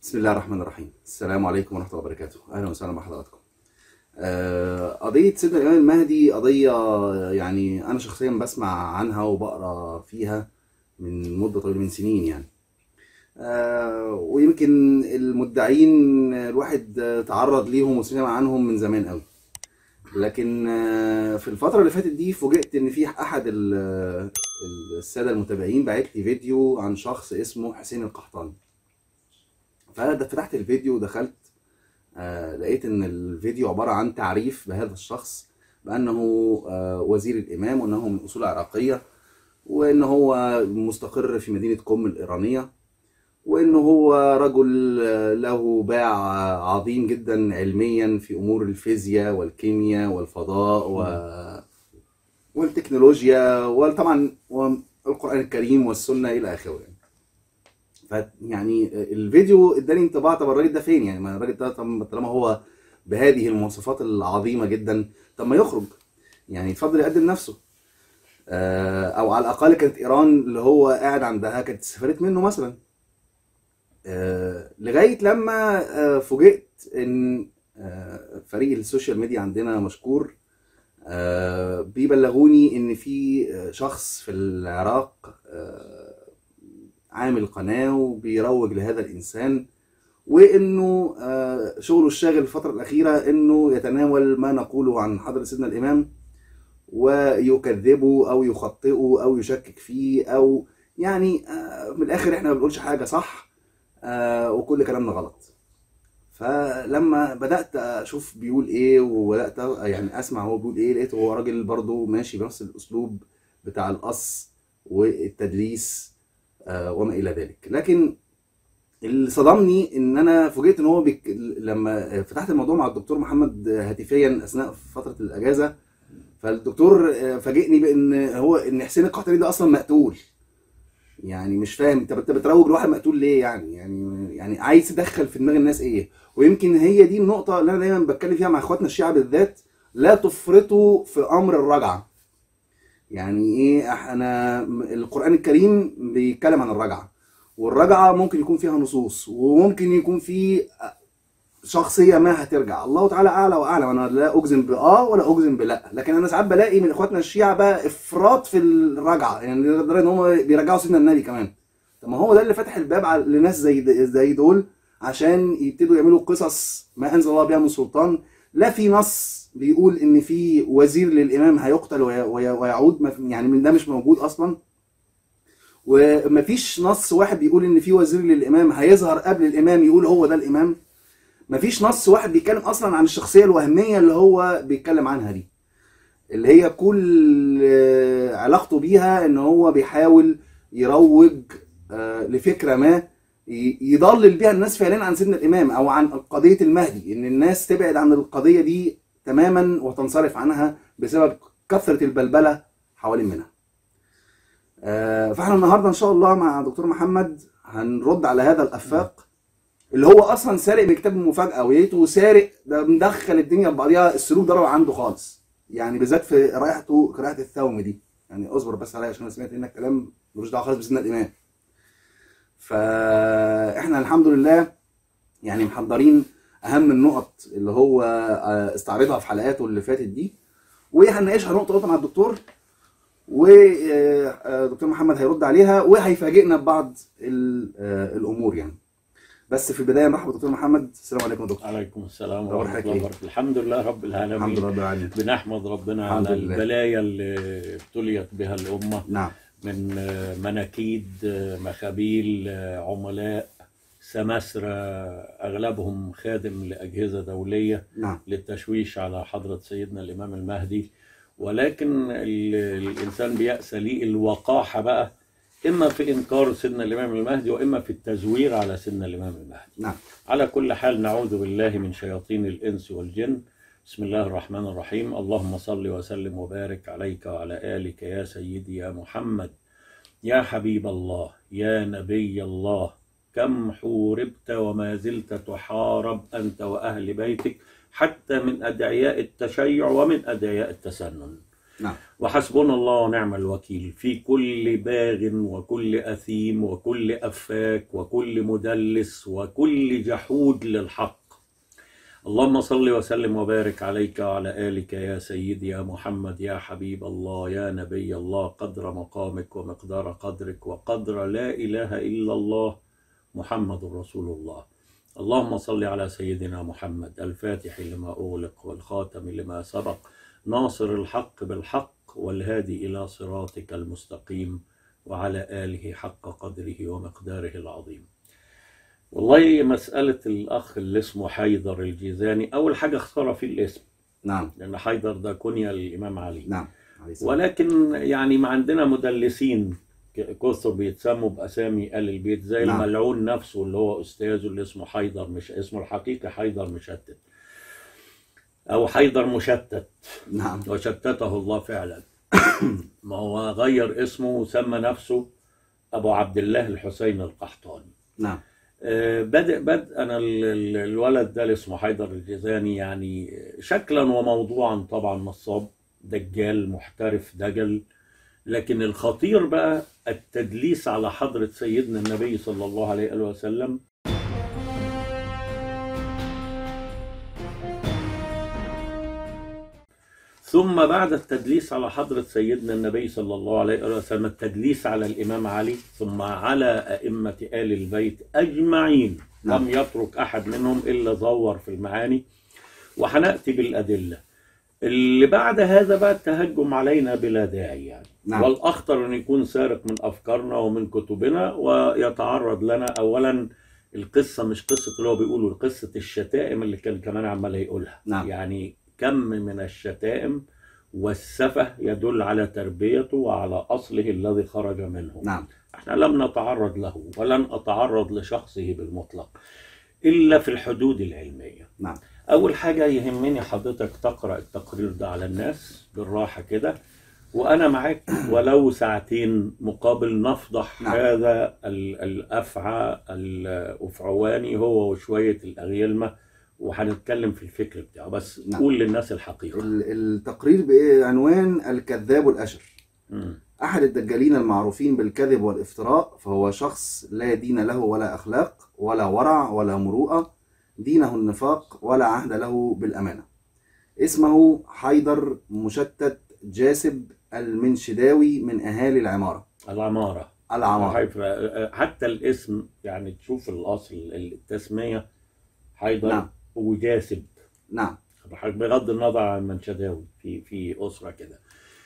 بسم الله الرحمن الرحيم السلام عليكم ورحمة الله وبركاته أهلا وسهلا بحضراتكم آه، قضية سيدنا الإمام المهدي قضية يعني أنا شخصيا بسمع عنها وبقرأ فيها من مدة طويلة من سنين يعني آه، ويمكن المدعين الواحد تعرض ليهم وسمع عنهم من زمان قوي لكن آه، في الفترة اللي فاتت دي فوجئت إن في أحد ال- السادة المتابعين باعت لي فيديو عن شخص اسمه حسين القحطاني ففتحت الفيديو ودخلت آه لقيت ان الفيديو عباره عن تعريف بهذا الشخص بانه آه وزير الامام وانه من اصول عراقيه وان هو مستقر في مدينه قم الايرانيه وان هو رجل آه، له باع عظيم جدا علميا في امور الفيزياء والكيمياء والفضاء و... والتكنولوجيا وطبعا والقران الكريم والسنه الى اخره يعني. فيعني الفيديو اداني انطباع طب الراجل ده فين يعني ما الراجل ده طب طالما هو بهذه المواصفات العظيمه جدا طب ما يخرج يعني يتفضل يقدم نفسه آه، او على الاقل كانت ايران اللي هو قاعد عندها كانت استفادت منه مثلا آه، لغايه لما آه، فوجئت ان آه، فريق السوشيال ميديا عندنا مشكور آه، بيبلغوني ان في آه، شخص في العراق آه، عامل قناة وبيروج لهذا الإنسان وإنه آه، شغله الشاغل الفترة الأخيرة إنه يتناول ما نقوله عن حضرة سيدنا الإمام ويكذبه أو يخطئه أو يشكك فيه أو يعني آه، من الآخر إحنا ما بنقولش حاجة صح آه، وكل كلامنا غلط فلما بدأت أشوف بيقول إيه وبدأت يعني أسمع هو بيقول إيه لقيته هو راجل برضه ماشي بنفس الأسلوب بتاع القص والتدليس آه، وما الى ذلك لكن اللي صدمني ان انا فوجئت ان هو بيك... لما فتحت الموضوع مع الدكتور محمد هاتفيا اثناء فتره الاجازه فالدكتور آه، فاجئني بان هو ان حسين القحطاني ده اصلا مقتول يعني مش فاهم انت انت بتروج لواحد مقتول ليه يعني يعني يعني عايز تدخل في دماغ الناس ايه ويمكن هي دي النقطه اللي انا دايما بتكلم فيها مع اخواتنا الشيعه بالذات لا تفرطوا في امر الرجعه يعني ايه احنا القرآن الكريم بيتكلم عن الرجعة والرجعة ممكن يكون فيها نصوص وممكن يكون في شخصية ما هترجع الله تعالى اعلى واعلم انا لا اجزم باه ولا اجزم بلا لكن انا ساعات بلاقي من اخواتنا الشيعة بقى افراط في الرجعة يعني لدرجة ان هم بيرجعوا سيدنا النبي كمان طب ما هو ده اللي فتح الباب على- لناس زي زي دول عشان يبتدوا يعملوا قصص ما انزل الله بها من سلطان لا في نص بيقول ان في وزير للامام هيقتل وي- وي- ويعود ما في- يعني من ده مش موجود اصلا ومفيش نص واحد بيقول ان في وزير للامام هيظهر قبل الامام يقول هو ده الامام مفيش نص واحد بيتكلم اصلا عن الشخصيه الوهميه اللي هو بيتكلم عنها دي اللي هي كل آه، علاقته بيها ان هو بيحاول يروج آه، لفكره ما ي- يضلل بيها الناس فعلا عن سيدنا الامام او عن قضيه المهدي ان الناس تبعد عن القضيه دي تماما وتنصرف عنها بسبب كثره البلبله حوالين منها. آه، فاحنا النهارده ان شاء الله مع دكتور محمد هنرد على هذا الافاق اللي هو اصلا سارق من كتاب المفاجاه ويته سارق ده مدخل الدنيا ببعضيها السلوك ضرب عنده خالص يعني بالذات في رائحته قراءه الثوم دي يعني اصبر بس عليا عشان انا سمعت انك كلام ملوش دعوه خالص بسيدنا الامام فاحنا الحمد لله يعني محضرين اهم النقط اللي هو آه، استعرضها في حلقاته اللي فاتت دي وهنناقشها نقطه نقطه مع الدكتور ودكتور محمد هيرد عليها وهيفاجئنا ببعض ال- آه، الامور يعني بس في البدايه نرحب بالدكتور محمد السلام عليكم يا دكتور عليكم السلام أخبار ورحمة حضرتك الله إيه؟ وبركاته الحمد لله رب العالمين الحمد لله رب العالمين بنحمد ربنا الحمد على لله. البلايا اللي ابتليت بها الأمة نعم من آه، مناكيد آه، مخابيل آه، عملاء سماسرة أغلبهم خادم لأجهزة دولية نعم للتشويش على حضرة سيدنا الإمام المهدي ولكن ال- الإنسان بيأسى ليه الوقاحة بقى إما في إنكار سيدنا الإمام المهدي وإما في التزوير على سيدنا الإمام المهدي نعم على كل حال نعوذ بالله من شياطين الإنس والجن بسم الله الرحمن الرحيم اللهم صل وسلم وبارك عليك وعلى آلك يا سيدي يا محمد يا حبيب الله يا نبي الله كم حوربت وما زلت تحارب أنت وأهل بيتك حتى من أدعياء التشيع ومن أدعياء التسنن نعم وحسبنا الله ونعم الوكيل في كل باغ وكل أثيم وكل أفاك وكل مدلس وكل جحود للحق اللهم صل وسلم وبارك عليك وعلى آلك يا سيدي يا محمد يا حبيب الله يا نبي الله قدر مقامك ومقدار قدرك وقدر لا إله إلا الله محمد رسول الله اللهم صل على سيدنا محمد الفاتح لما أغلق والخاتم لما سبق ناصر الحق بالحق والهادي إلى صراطك المستقيم وعلى آله حق قدره ومقداره العظيم والله مسألة الأخ اللي اسمه حيدر الجيزاني أول حاجة اختار في الاسم نعم لأن حيدر ده كنية الإمام علي نعم عليه السلام. ولكن يعني ما عندنا مدلسين ك- كثر بيتسموا بأسامي آل البيت زي نعم. الملعون نفسه اللي هو أستاذه اللي اسمه حيدر مش اسمه الحقيقي حيدر مشتت أو حيدر مشتت نعم وشتته الله فعلا ما هو غير اسمه وسمى نفسه أبو عبد الله الحسين القحطاني نعم آه، بدأ بدء أنا ال- ال- الولد ده اللي اسمه حيدر الجيزاني يعني شكلا وموضوعا طبعا نصاب دجال محترف دجل لكن الخطير بقى التدليس على حضرة سيدنا النبي صلى الله عليه وآله وسلم ثم بعد التدليس على حضرة سيدنا النبي صلى الله عليه وآله وسلم التدليس على الإمام علي ثم على أئمة آل البيت أجمعين نعم. لم يترك أحد منهم إلا زور في المعاني وهنأتي بالأدلة اللي بعد هذا بقى التهجم علينا بلا داعي يعني نعم. والأخطر أن يكون سارق من أفكارنا ومن كتبنا ويتعرض لنا أولا القصة مش قصة اللي هو بيقوله قصة الشتائم اللي كان كمان عمال يقولها نعم. يعني كم من الشتائم والسفه يدل على تربيته وعلى أصله الذي خرج منه نعم احنا لم نتعرض له ولن أتعرض لشخصه بالمطلق إلا في الحدود العلمية نعم أول حاجة يهمني حضرتك تقرأ التقرير ده على الناس بالراحة كده وأنا معاك ولو ساعتين مقابل نفضح نعم. هذا ال- الأفعى الأفعواني هو وشوية الأغيلمة وهنتكلم في الفكر بتاعه بس نعم. قول للناس الحقيقة ال- التقرير بعنوان الكذاب الأشر مم. أحد الدجالين المعروفين بالكذب والافتراء فهو شخص لا دين له ولا أخلاق ولا ورع ولا مروءة دينه النفاق ولا عهد له بالأمانة اسمه حيدر مشتت جاسب المنشداوي من أهالي العمارة العمارة العمارة حيف- حتى الاسم يعني تشوف الأصل التسمية حيدر نعم. وجاسب نعم بغض النظر عن المنشداوي في في اسره كده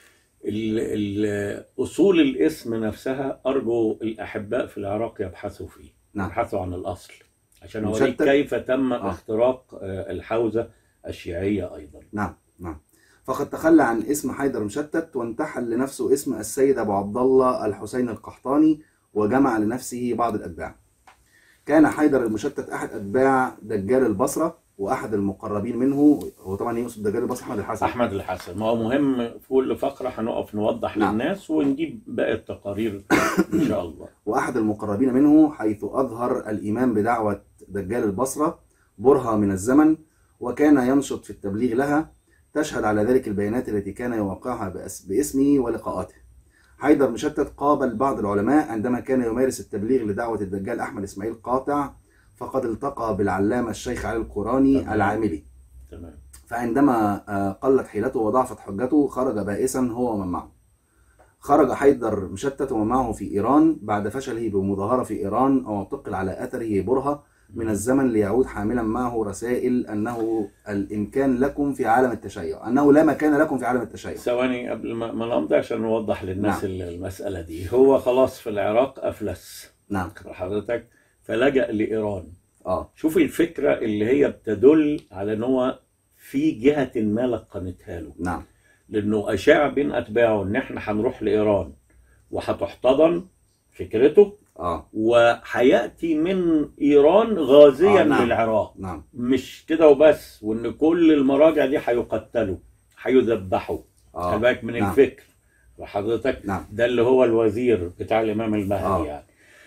ال- ال- اصول الاسم نفسها ارجو الاحباء في العراق يبحثوا فيه نعم. يبحثوا عن الاصل عشان مشتت. اوريك كيف تم آه. اختراق آه، الحوزه الشيعيه ايضا نعم نعم فقد تخلى عن اسم حيدر مشتت وانتحل لنفسه اسم السيد أبو عبد الله الحسين القحطاني وجمع لنفسه بعض الأتباع كان حيدر المشتت أحد أتباع دجال البصرة وأحد المقربين منه هو طبعا يقصد دجال البصرة أحمد الحسن احمد الحسن ما هو مهم في كل فقره هنقف نوضح نعم. للناس ونجيب باقي التقارير ان شاء الله وأحد المقربين منه حيث أظهر الإيمان بدعوة دجال البصرة برهة من الزمن وكان ينشط في التبليغ لها تشهد على ذلك البيانات التي كان يوقعها بأس- باسمه ولقاءاته حيدر مشتت قابل بعض العلماء عندما كان يمارس التبليغ لدعوة الدجال أحمد إسماعيل قاطع فقد التقى بالعلامة الشيخ علي القراني تمام. العاملي تمام فعندما آه، قلت حيلته وضعفت حجته خرج بائسا هو ومن معه خرج حيدر مشتت ومن معه في إيران بعد فشله بمظاهرة في إيران واعتقل على أثره برهة من الزمن ليعود حاملا معه رسائل أنه الإمكان لكم في عالم التشيع أنه لا مكان لكم في عالم التشيع ثواني قبل ما ما نمضي عشان نوضح للناس نعم. المساله دي هو خلاص في العراق افلس نعم حضرتك فلجأ لإيران آه شوف الفكرة اللي هي بتدل على ان هو في جهة ما لقنتها له نعم لانه اشاع بين اتباعه ان احنا هنروح لايران وهتحتضن فكرته آه وهياتي من ايران غازيا آه، نعم. للعراق نعم مش كده وبس وان كل المراجع دي هيقتلوا هيذبحوا آه خلي بالك من نعم. الفكر وحضرتك نعم ده اللي هو الوزير بتاع الامام المهدي آه. يعني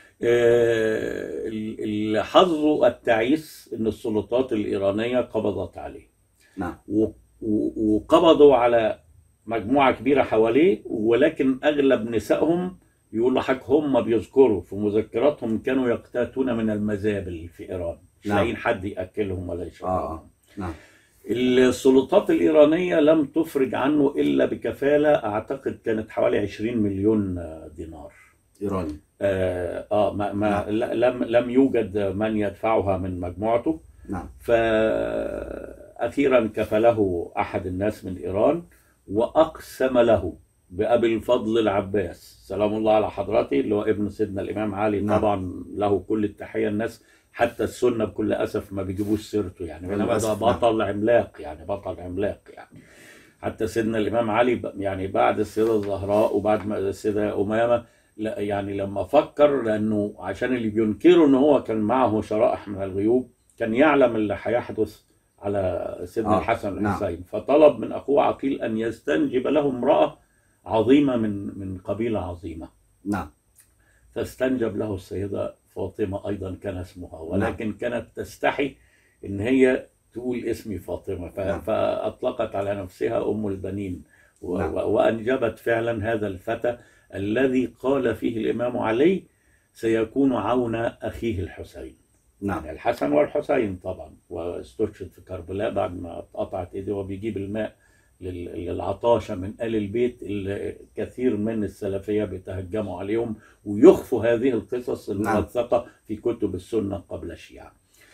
آه، اللي حظه التعيس ان السلطات الايرانيه قبضت عليه نعم و- و- وقبضوا على مجموعه كبيره حواليه ولكن اغلب نسائهم يقول لحضرتك هم بيذكروا في مذكراتهم كانوا يقتاتون من المزابل في ايران مش نعم. لاقيين حد ياكلهم ولا يشربهم اه نعم السلطات الإيرانية لم تفرج عنه إلا بكفالة أعتقد كانت حوالي 20 مليون دينار ايراني آه, آه ما ما نعم. ل- لم لم يوجد من يدفعها من مجموعته نعم فأخيرا كفله أحد الناس من إيران وأقسم له بأبي الفضل العباس سلام الله على حضرته اللي هو ابن سيدنا الإمام علي نعم. طبعا له كل التحية الناس حتى السنة بكل أسف ما بيجيبوش سيرته يعني إنما ده للأسف، نعم. بطل عملاق يعني بطل عملاق يعني حتى سيدنا الإمام علي ب- يعني بعد السيدة الزهراء وبعد ما السيدة أمامة لا يعني لما فكر لأنه عشان اللي بينكروا إن هو كان معه شرائح من الغيوب كان يعلم اللي هيحدث على سيدنا آه، آه الحسن نعم. والحسين فطلب من أخوه عقيل أن يستنجب له امرأة عظيمة من من قبيلة عظيمة نعم فاستنجب له السيدة فاطمة أيضا كان اسمها ولكن كانت تستحي إن هي تقول اسمي فاطمة ف- نعم. فأطلقت على نفسها أم البنين و- نعم. و- وأنجبت فعلا هذا الفتى الذي قال فيه الإمام علي سيكون عون أخيه الحسين نعم يعني الحسن والحسين طبعا واستشهد في كربلاء بعد ما اتقطعت ايديه وبيجيب الماء لل- للعطاشة من آل البيت اللي كثير من السلفية بيتهجموا عليهم ويخفوا هذه القصص الموثقة في كتب السنة قبل الشيعة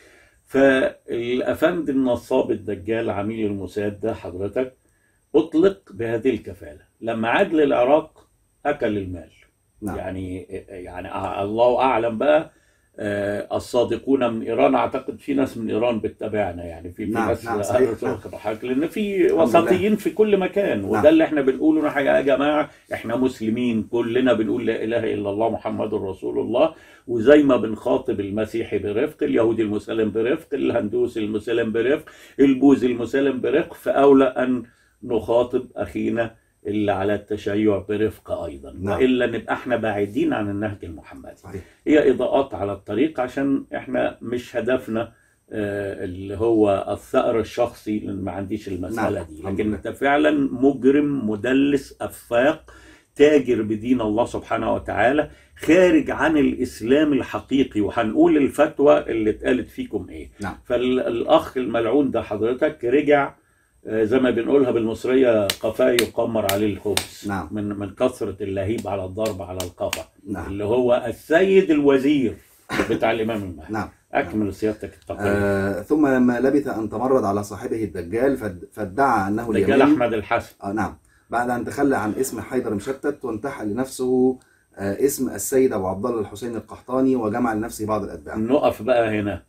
فالأفندي النصاب الدجال عميل الموساد ده حضرتك أطلق بهذه الكفالة لما عاد للعراق أكل المال نعم يعني يعني الله اعلم بقى آه، الصادقون من ايران اعتقد في ناس من ايران بتتابعنا يعني في في نعم، ناس نعم، صحيح، أهل نعم. صدق حضرتك، لان في وسطيين في كل مكان نعم. وده اللي احنا بنقوله نحن يا جماعه احنا مسلمين كلنا بنقول لا اله الا الله محمد رسول الله وزي ما بنخاطب المسيحي برفق اليهودي المسلم برفق الهندوسي المسلم برفق البوذي المسلم برفق فاولى ان نخاطب اخينا اللي على التشيع برفق ايضا نعم. والا نبقى احنا بعيدين عن النهج المحمدي صحيح هي اضاءات على الطريق عشان احنا مش هدفنا آه، اللي هو الثأر الشخصي لان ما عنديش المسألة نعم، دي الحمد لكن لله. انت فعلا مجرم مدلس افاق تاجر بدين الله سبحانه وتعالى خارج عن الاسلام الحقيقي وهنقول الفتوى اللي اتقالت فيكم ايه نعم. فالاخ الملعون ده حضرتك رجع آه، زي ما بنقولها بالمصريه قفاه يقمر عليه الخبز نعم. من من كثره اللهيب على الضرب على القفا نعم اللي هو السيد الوزير بتاع الامام المهدي نعم اكمل سيادتك التقرير آه ثم لما لبث ان تمرد على صاحبه الدجال فاد- فادعى انه دجال اليمين احمد الحسن آه نعم بعد ان تخلى عن اسم حيدر مشتت وانتحل لنفسه آه اسم السيد ابو عبد الله الحسين القحطاني وجمع لنفسه بعض الاتباع نقف بقى هنا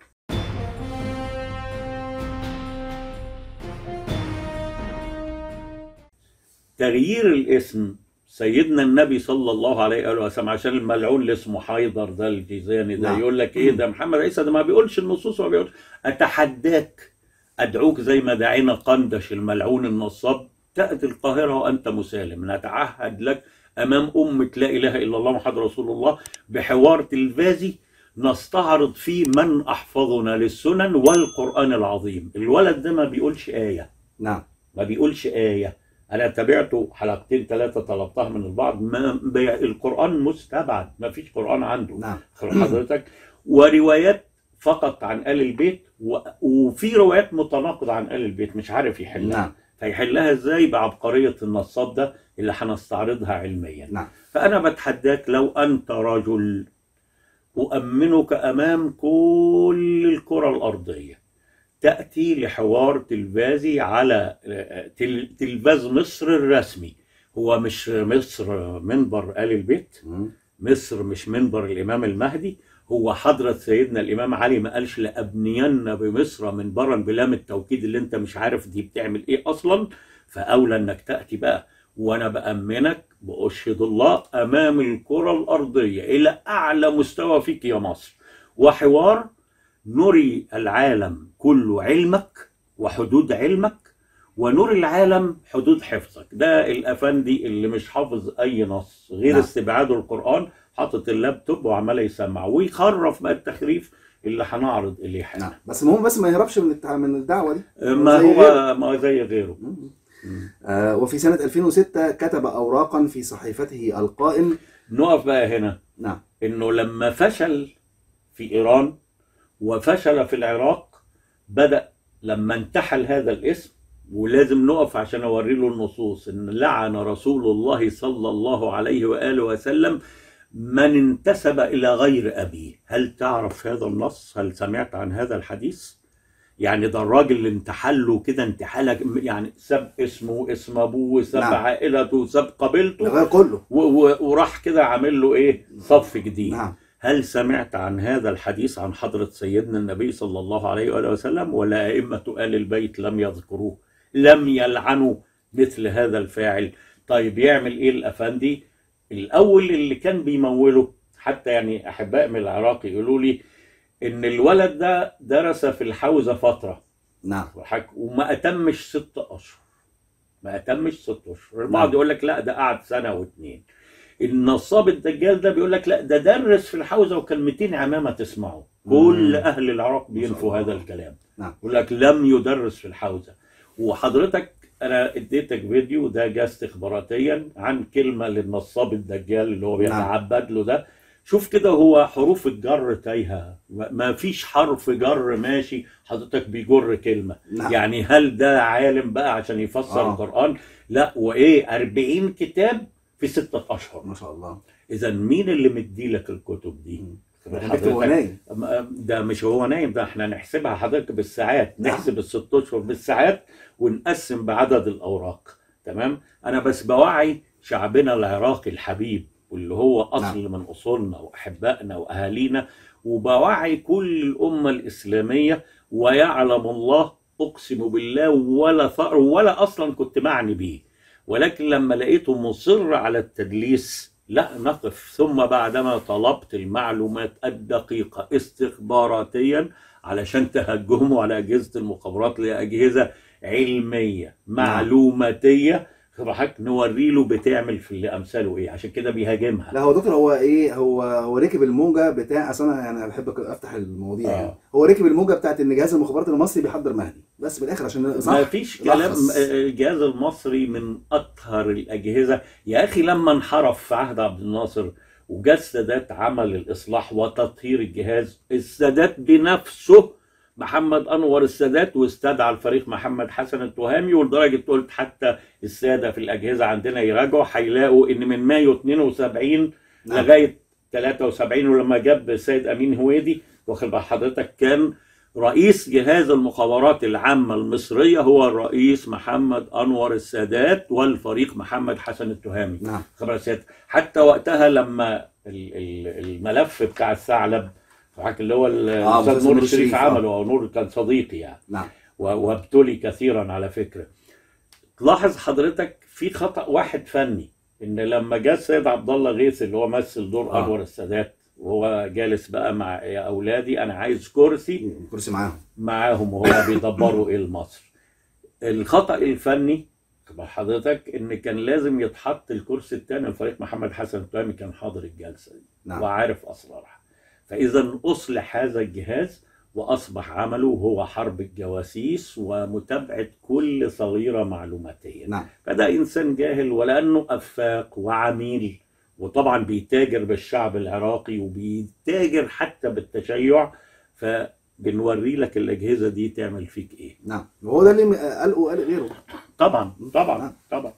تغيير الاسم سيدنا النبي صلى الله عليه وآله وسلم عشان الملعون اللي اسمه حيدر ده الجيزاني ده نعم. يقول لك ايه ده محمد عيسى ده ما بيقولش النصوص وما بيقولش اتحداك ادعوك زي ما دعينا قندش الملعون النصاب تاتي القاهره وانت مسالم نتعهد لك امام امه لا اله الا الله محمد رسول الله بحوار تلفازي نستعرض فيه من احفظنا للسنن والقران العظيم الولد ده ما بيقولش ايه نعم ما بيقولش آية أنا تابعته حلقتين ثلاثة طلبتها من البعض ما بي- القرآن مستبعد ما فيش قرآن عنده نعم حضرتك وروايات فقط عن آل البيت و- وفي روايات متناقضة عن آل البيت مش عارف يحلها نعم فيحلها ازاي بعبقرية النصاب ده اللي هنستعرضها علميا نعم فأنا بتحداك لو أنت رجل أؤمنك أمام كل الكرة الأرضية تأتي لحوار تلفازي على تل- تلفاز مصر الرسمي هو مش مصر منبر آل البيت مم. مصر مش منبر الإمام المهدي هو حضرة سيدنا الإمام علي ما قالش لأبنين بمصر منبرا بلام التوكيد اللي أنت مش عارف دي بتعمل إيه أصلا فأولى إنك تأتي بقى وأنا بأمنك بأشهد الله أمام الكرة الأرضية إلى أعلى مستوى فيك يا مصر وحوار نري العالم كله علمك وحدود علمك ونري العالم حدود حفظك ده الافندي اللي مش حافظ اي نص غير نعم. استبعاده القران حاطط اللابتوب وعمال يسمع ويخرف بقى التخريف اللي هنعرض اليه حالا نعم بس المهم بس ما يهربش من التع... من الدعوه دي ما زي هو غيره. ما هو زي غيره مم. آه وفي سنة 2006 كتب أوراقا في صحيفته القائم نقف بقى هنا نعم انه لما فشل في ايران وفشل في العراق بدا لما انتحل هذا الاسم ولازم نقف عشان اوري له النصوص ان لعن رسول الله صلى الله عليه واله وسلم من انتسب الى غير ابيه هل تعرف هذا النص هل سمعت عن هذا الحديث يعني ده الراجل اللي انتحل له كده انتحالك يعني ساب اسمه اسم ابوه ساب نعم. عائلته ساب قبيلته ده غير كله و- و- وراح كده عامل له ايه صف جديد نعم هل سمعت عن هذا الحديث عن حضرة سيدنا النبي صلى الله عليه وآله وسلم ولا أئمة آل البيت لم يذكروه لم يلعنوا مثل هذا الفاعل طيب يعمل إيه الأفندي الأول اللي كان بيموله حتى يعني أحباء من العراق يقولوا لي إن الولد ده درس في الحوزة فترة نعم وحك... وما أتمش ست أشهر ما أتمش ست أشهر البعض يقول لك لا ده قعد سنة واتنين النصاب الدجال ده بيقول لك لا ده درس في الحوزة وكلمتين عمامة تسمعه كل مم. أهل العراق ما شاء بينفوا الله. هذا الكلام نعم. يقول لك لم يدرس في الحوزة وحضرتك أنا اديتك فيديو ده جاء استخباراتيا عن كلمة للنصاب الدجال اللي هو نعم. بيتعبد له ده شوف كده هو حروف الجر تايهة ما ما فيش حرف جر ماشي حضرتك بيجر كلمة نعم يعني هل ده عالم بقى عشان يفسر آه. القرآن لا وإيه 40 كتاب في ستة أشهر ما شاء الله إذا مين اللي مديلك الكتب دي؟ ده بيكتب وهو نايم ده مش هو نايم ده احنا نحسبها حضرتك بالساعات نعم. نحسب الست اشهر بالساعات ونقسم بعدد الاوراق تمام انا بس بوعي شعبنا العراقي الحبيب واللي هو اصل من اصولنا واحبائنا واهالينا وبوعي كل الامه الاسلاميه ويعلم الله اقسم بالله ولا ثأر ولا اصلا كنت معني بيه ولكن لما لقيته مصر على التدليس لا نقف ثم بعدما طلبت المعلومات الدقيقة استخباراتيا علشان تهجموا على أجهزة المخابرات لأجهزة علمية معلوماتية راح نوري له بتعمل في اللي أمثاله إيه عشان كده بيهاجمها لا هو دكتور هو ايه هو هو ركب الموجه بتاع اصل انا يعني بحب افتح المواضيع آه. يعني هو ركب الموجه بتاعت ان جهاز المخابرات المصري بيحضر مهدي بس بالاخر عشان صح ما فيش كلام لخص. الجهاز المصري من اطهر الاجهزه يا اخي لما انحرف في عهد عبد الناصر وجاء السادات عمل الاصلاح وتطهير الجهاز السادات بنفسه محمد انور السادات واستدعى الفريق محمد حسن التهامي ولدرجه قلت حتى الساده في الاجهزه عندنا يراجعوا هيلاقوا ان من مايو 72 نعم. لغايه 73 ولما جاب السيد امين هويدي واخد بال حضرتك كان رئيس جهاز المخابرات العامة المصرية هو الرئيس محمد أنور السادات والفريق محمد حسن التهامي نعم خبر السادات حتى وقتها لما ال- ال- الملف بتاع الثعلب حضرتك اللي هو آه، الأستاذ أستاذ نور نور الشريف الشريف، آه. عمله أو نور كان صديقي يعني نعم و- وابتلي كثيرا على فكرة تلاحظ حضرتك في خطأ واحد فني ان لما جاء السيد عبد الله غيث اللي هو مثل دور آه. انور السادات وهو جالس بقى مع يا اولادي انا عايز كرسي كرسي معاهم معاهم وهو بيدبروا ايه لمصر الخطأ الفني خبر حضرتك ان كان لازم يتحط الكرسي الثاني الفريق محمد حسن التهامي كان حاضر الجلسه دي نعم وعارف اسرارها فاذا اصلح هذا الجهاز واصبح عمله هو حرب الجواسيس ومتابعه كل صغيره معلوماتيه نعم فده انسان جاهل ولانه افاق وعميل وطبعا بيتاجر بالشعب العراقي وبيتاجر حتى بالتشيع فبنوري لك الاجهزه دي تعمل فيك ايه نعم وهو ده اللي م- قلقه قلق غيره طبعا نعم. طبعا طبعا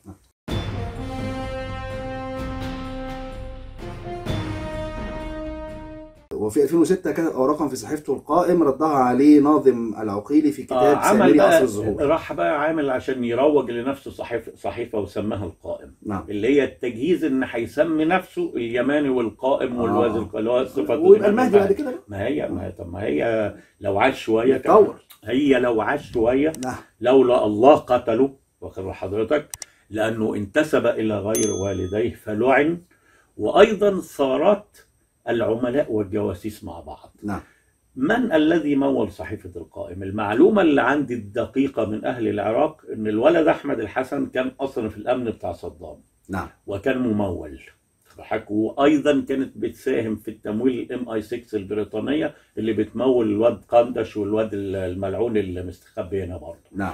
وفي 2006 كتب اوراقا في صحيفته القائم ردها عليه ناظم العقيلي في آه كتاب عمل سامري عصر بقى الظهور راح بقى عامل عشان يروج لنفسه صحيفه صحيفه وسماها القائم نعم اللي هي التجهيز ان هيسمي نفسه اليماني والقائم آه. والوازن اللي هو صفه ويبقى الإمام المهدي بعد المهدي. كده بقى. ما هي ما هي طب ما هي لو عاش شويه كان- يتطور هي لو عاش شويه نعم لولا الله قتله واخد بال حضرتك لانه انتسب الى غير والديه فلعن وايضا صارت العملاء والجواسيس مع بعض نعم من الذي مول صحيفة القائم؟ المعلومة اللي عندي الدقيقة من أهل العراق إن الولد أحمد الحسن كان أصلا في الأمن بتاع صدام نعم وكان ممول ضحك وايضا كانت بتساهم في التمويل الام اي 6 البريطانيه اللي بتمول الواد قندش والواد الملعون اللي مستخبي هنا برضه نعم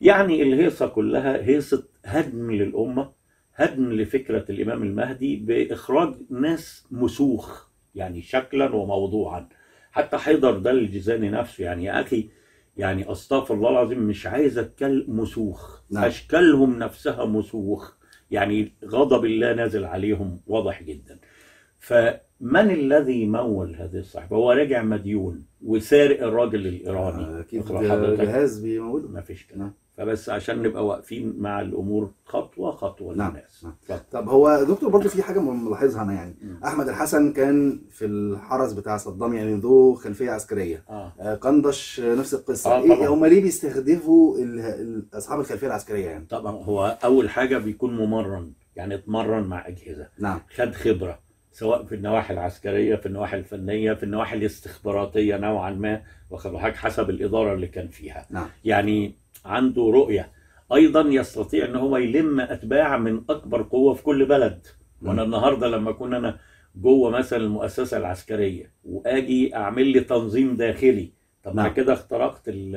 يعني الهيصة كلها هيصة هدم للأمة هدم لفكرة الإمام المهدي بإخراج ناس مسوخ يعني شكلا وموضوعا حتى حيدر ده الجيزاني نفسه يعني يا أخي يعني أستغفر الله العظيم مش عايز أتكلم مسوخ نعم. أشكالهم نفسها مسوخ يعني غضب الله نازل عليهم واضح جدا فمن الذي مول هذه الصحبة هو راجع مديون وسارق الراجل الإيراني اكيد واخد حضرتك؟ جهاز بيموله ما فيش كده نعم. فبس عشان نبقى واقفين مع الامور خطوه خطوه نعم. للناس نعم. اتفضل. طب هو دكتور برضه في حاجه ملاحظها انا يعني مم. احمد الحسن كان في الحرس بتاع صدام يعني ذو خلفيه عسكريه اه آه، قندش آه، نفس القصه آه، ايه طبعاً. هم ليه بيستهدفوا ال- ال- اصحاب الخلفيه العسكريه يعني طبعا هو اول حاجه بيكون ممرن يعني اتمرن مع اجهزه نعم خد خبره سواء في النواحي العسكريه في النواحي الفنيه في النواحي الاستخباراتيه نوعا ما واخد بالك حسب الاداره اللي كان فيها نعم يعني عنده رؤيه ايضا يستطيع ان هو يلم اتباع من اكبر قوه في كل بلد وانا النهارده لما اكون انا جوه مثلا المؤسسه العسكريه واجي اعمل لي تنظيم داخلي طب انا نعم. كده اخترقت ال-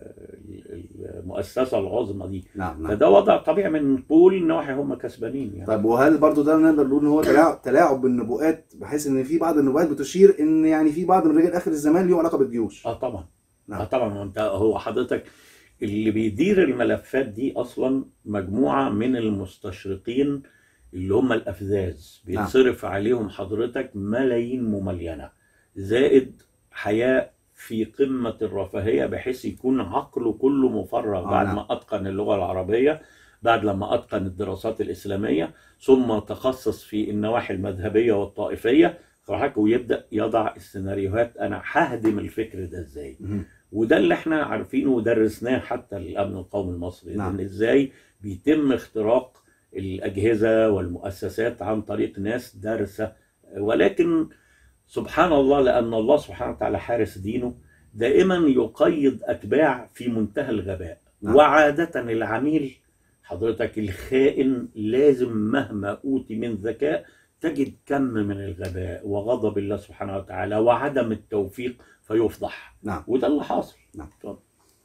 ال- المؤسسه العظمى دي نعم نعم فده وضع طبيعي من كل النواحي هم كسبانين يعني طيب وهل برضو ده نقدر نقول ان هو تلاعب, تلاعب بالنبوءات بحيث ان في بعض النبوءات بتشير ان يعني في بعض من رجال اخر الزمان ليهم علاقه بالجيوش اه طبعا نعم. اه طبعا وانت هو حضرتك اللي بيدير الملفات دي اصلا مجموعه من المستشرقين اللي هم الافذاذ بيتصرف عليهم حضرتك ملايين مملينه زائد حياه في قمه الرفاهيه بحيث يكون عقله كله مفرغ آه، بعد نعم. ما اتقن اللغه العربيه بعد لما اتقن الدراسات الاسلاميه ثم تخصص في النواحي المذهبيه والطائفيه حضرتك ويبدا يضع السيناريوهات انا ههدم الفكر ده ازاي مهم. وده اللي احنا عارفينه ودرسناه حتى الامن القومي المصري نعم. ان ازاي بيتم اختراق الاجهزه والمؤسسات عن طريق ناس دارسه ولكن سبحان الله لان الله سبحانه وتعالى حارس دينه دائما يقيد اتباع في منتهى الغباء نعم. وعاده العميل حضرتك الخائن لازم مهما اوتي من ذكاء تجد كم من الغباء وغضب الله سبحانه وتعالى وعدم التوفيق فيفضح نعم وده اللي حاصل نعم. اتفضل.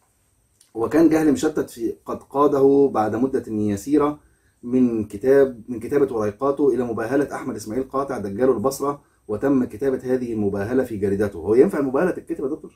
وكان جهل مشتت في قد قاده بعد مدة يسيرة من كتاب من كتابة وريقاته إلى مباهلة أحمد إسماعيل قاطع دجال البصرة وتم كتابة هذه المباهلة في جريدته هو ينفع المباهلة تتكتب يا دكتور؟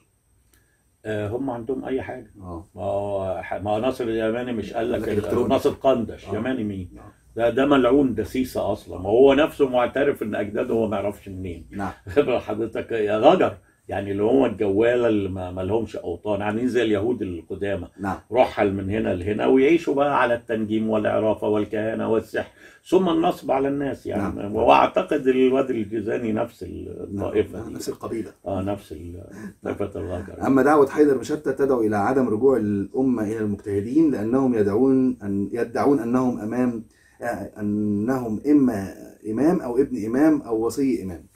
آه، هم عندهم اي حاجه اه ما هو ما هو ناصر اليماني مش قال قال لك لك إلكتروني. ناصر قندش آه. يماني مين آه. ده ده ملعون دسيسه اصلا ما هو نفسه معترف ان اجداده هو ما يعرفش منين نعم خبره حضرتك يا غجر يعني اللي هم الجواله اللي ما ما لهمش اوطان عاملين زي اليهود القدامى نعم رحل من هنا لهنا ويعيشوا بقى على التنجيم والعرافه والكهانه والسحر ثم النصب على الناس يعني نعم. واعتقد الواد الجيزاني نفس الطائفه نعم. دي نفس القبيلة اه نفس ال- طائفه الغجر أما دعوة حيدر مشتت تدعو إلى عدم رجوع الأمة إلى المجتهدين لأنهم يدعون أن يدعون أنهم أمام آه، أنهم إما إمام أو ابن إمام أو وصي إمام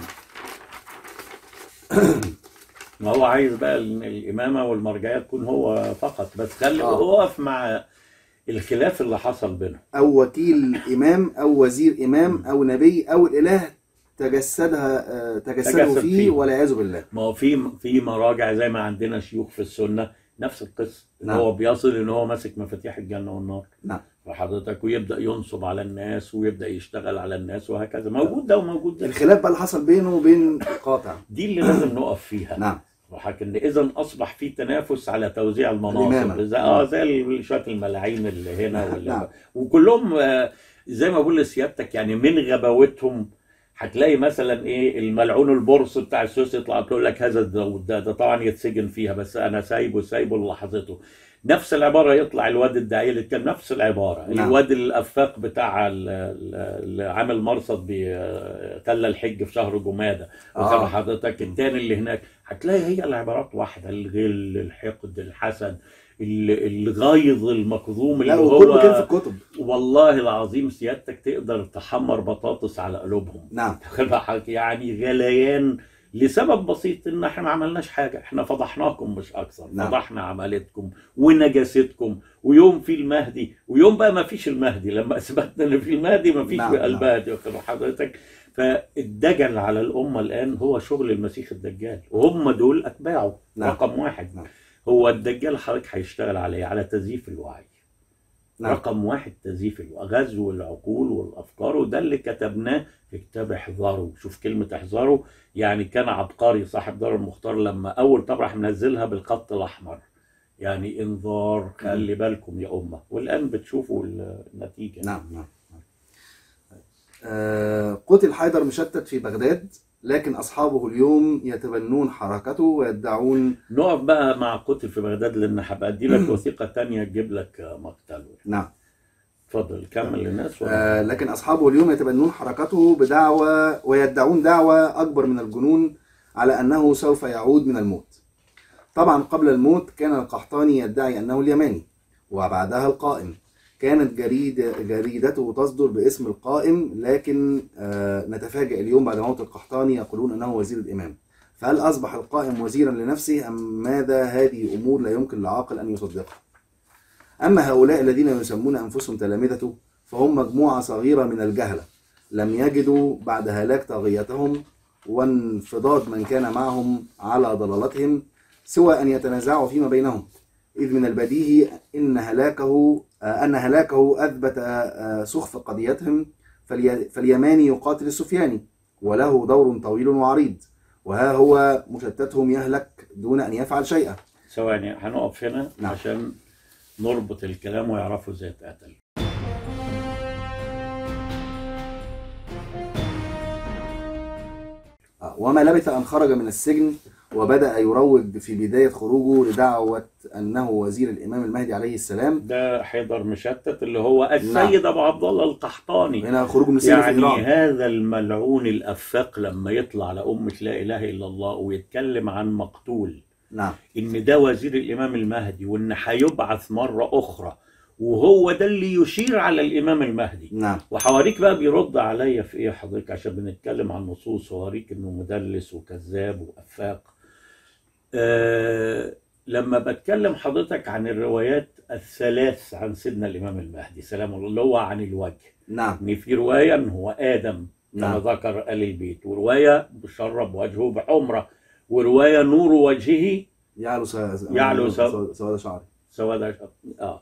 ما هو عايز بقى ال- الامامه والمرجعيه تكون هو فقط بس خلي آه. اقف مع الخلاف اللي حصل بينهم أو وكيل إمام أو وزير إمام أو نبي أو الإله تجسدها آه، تجسدوا تجسد فيه فيه. والعياذ بالله ما هو في في مراجع زي ما عندنا شيوخ في السنه نفس القصه ان نعم. هو بيصل ان هو ماسك مفاتيح الجنه والنار نعم فحضرتك ويبدا ينصب على الناس ويبدا يشتغل على الناس وهكذا موجود ده وموجود ده الخلاف بقى اللي حصل بينه وبين قاطع دي اللي لازم نقف فيها نعم وحك ان اذا اصبح في تنافس على توزيع المناصب الإمامة. زي اه زي ال- شويه الملاعين اللي هنا واللي نعم. وكلهم آه، زي ما بقول لسيادتك يعني من غباوتهم هتلاقي مثلا ايه الملعون البورص بتاع السويس يطلع تقول لك هذا الزود ده ده طبعا يتسجن فيها بس انا سايبه سايبه للحظته نفس العباره يطلع الواد الداعيه اللي كان نفس العباره نعم. الواد الافاق بتاع ال- ال- اللي عامل مرصد بتل الحج في شهر جماده آه. وكان حضرتك التاني اللي هناك هتلاقي هي العبارات واحده الغل الحقد الحسد ال- الغيظ المكظوم اللي لا هو وكله كان في الكتب والله العظيم سيادتك تقدر تحمر بطاطس على قلوبهم نعم واخد بالك؟ يعني غليان لسبب بسيط ان احنا ما عملناش حاجه احنا فضحناكم مش اكثر نعم. فضحنا عملتكم ونجاستكم ويوم في المهدي ويوم بقى ما فيش المهدي لما اثبتنا ان في المهدي ما فيش نعم، بقى نعم. المهدي واخد بال حضرتك فالدجل على الامه الان هو شغل المسيح الدجال وهم دول اتباعه نعم. رقم واحد نعم. هو الدجال حضرتك هيشتغل على ايه؟ على تزييف الوعي نعم رقم واحد تزييف الوعي غزو العقول والافكار وده اللي كتبناه في كتاب احذروا شوف كلمه احذروا يعني كان عبقري صاحب دار المختار لما اول طبعه راح منزلها بالخط الاحمر يعني انذار خلي بالكم يا امه والان بتشوفوا النتيجه نعم نعم آه، قتل حيدر مشتت في بغداد لكن أصحابه اليوم يتبنون حركته ويدعون نقف بقى مع قتل في بغداد لان هبقى ادي لك وثيقه تانية تجيب لك مقتله نعم اتفضل كمل للناس ولا آه، لكن أصحابه اليوم يتبنون حركته بدعوى ويدعون دعوى أكبر من الجنون على أنه سوف يعود من الموت طبعا قبل الموت كان القحطاني يدعي أنه اليماني وبعدها القائم كانت جريدة جريدته تصدر باسم القائم لكن آه، نتفاجأ اليوم بعد موت القحطاني يقولون أنه وزير الإمام فهل أصبح القائم وزيرا لنفسه أم ماذا هذه أمور لا يمكن لعاقل أن يصدقها أما هؤلاء الذين يسمون أنفسهم تلامذته فهم مجموعة صغيرة من الجهلة لم يجدوا بعد هلاك طاغيتهم وانفضاض من كان معهم على ضلالتهم سوى أن يتنازعوا فيما بينهم إذ من البديهي إن هلاكه آه، أن هلاكه أثبت آه، سخف قضيتهم فالي- فاليماني يقاتل السفياني وله دور طويل وعريض وها هو مشتتهم يهلك دون أن يفعل شيئا ثواني هنقف هنا نعم. عشان نربط الكلام ويعرفوا ازاي اتقتل آه، وما لبث أن خرج من السجن وبدأ يروج في بداية خروجه لدعوة أنه وزير الإمام المهدي عليه السلام ده حيدر مشتت اللي هو السيد ابو عبد الله القحطاني هنا خروجه من السجن في يعني إيران هذا الملعون الافاق لما يطلع على امه لا اله الا الله ويتكلم عن مقتول نعم ان ده وزير الامام المهدي وان هيبعث مره اخرى وهو ده اللي يشير على الامام المهدي نعم وحواريك بقى بيرد عليا في ايه حضرتك عشان بنتكلم عن نصوص وحواريك انه مدلس وكذاب وافاق آه لما بتكلم حضرتك عن الروايات الثلاث عن سيدنا الامام المهدي سلام الله اللي هو عن الوجه نعم ان في روايه ان هو ادم كما نعم. ذكر ال البيت وروايه بشرب وجهه بحمره وروايه نور وجهه يعلو س... يعلو س- س- سواد شعري سواد اه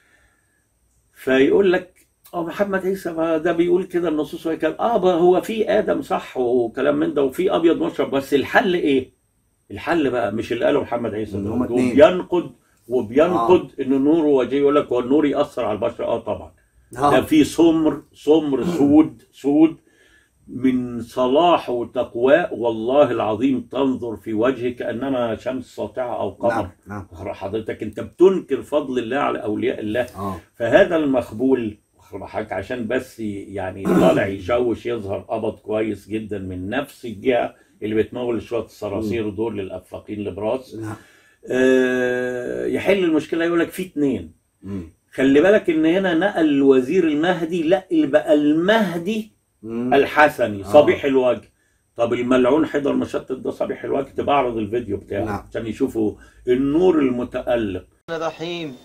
فيقول لك اه محمد عيسى ما ده بيقول كده النصوص وهي كده اه بقى هو في ادم صح وكلام من ده وفي ابيض مشرب بس الحل ايه؟ الحل بقى مش اللي قاله محمد عيسى إن ده هما هو اتنين. بينقد وبينقد ان النور وجهه يقول لك هو النور ياثر على البشر اه طبعا ده آه. في سمر سمر سود سود من صلاح وتقواه والله العظيم تنظر في وجهه كانما شمس ساطعه او قمر نعم نعم حضرتك انت بتنكر فضل الله على اولياء الله اه فهذا المخبول حضرتك عشان بس يعني طالع يشوش يظهر قبض كويس جدا من نفس الجهه اللي بتمول شويه الصراصير دول للافاقين لبراس نعم آه، يحل المشكله يقول لك في اتنين مم. خلي بالك ان هنا نقل الوزير المهدي لا اللي بقى المهدي مم. الحسني آه. صبيح الوجه طب الملعون حيدر مشتت ده صبيح الوجه تبقى اعرض الفيديو بتاعه نعم. عشان يشوفوا النور المتألق الرحيم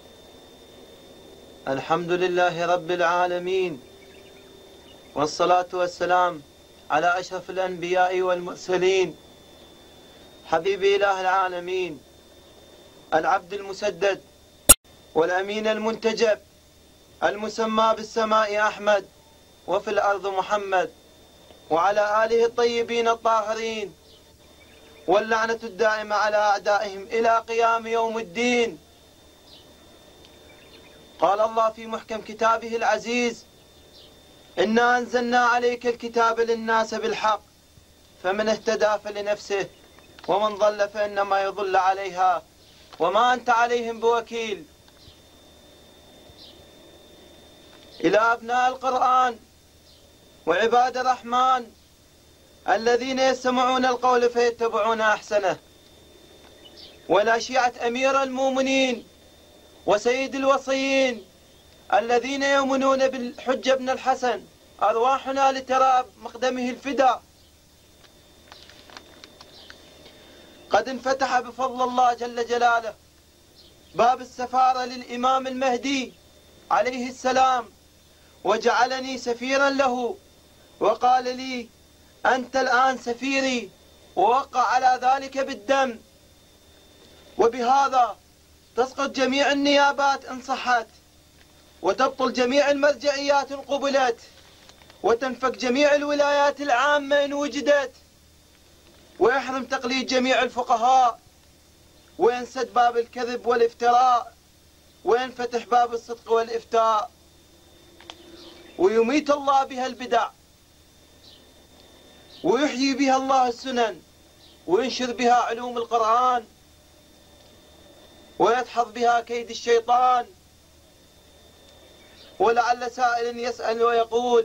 الحمد لله رب العالمين والصلاة والسلام على أشرف الأنبياء والمرسلين حبيب إله العالمين العبد المسدد والأمين المنتجب المسمى بالسماء أحمد وفي الأرض محمد وعلى آله الطيبين الطاهرين واللعنة الدائمة على أعدائهم إلى قيام يوم الدين قال الله في محكم كتابه العزيز إنا أنزلنا عليك الكتاب للناس بالحق فمن اهتدى فلنفسه ومن ضل فإنما يضل عليها وما أنت عليهم بوكيل إلى أبناء القرآن وعباد الرحمن الذين يستمعون القول فيتبعون أحسنه ولا شيعة أمير المؤمنين وسيد الوصيين الذين يؤمنون بالحجة بن الحسن أرواحنا لترى مقدمه الفداء قد انفتح بفضل الله جل جلاله باب السفارة للإمام المهدي عليه السلام وجعلني سفيرا له وقال لي أنت الآن سفيري ووقع على ذلك بالدم وبهذا تسقط جميع النيابات إن صحت وتبطل جميع المرجعيات إن قبلت وتنفك جميع الولايات العامة إن وجدت ويحرم تقليد جميع الفقهاء وينسد باب الكذب والافتراء وينفتح باب الصدق والإفتاء ويميت الله بها البدع ويحيي بها الله السنن وينشر بها علوم القرآن ويدحض بها كيد الشيطان ولعل سائل يسأل ويقول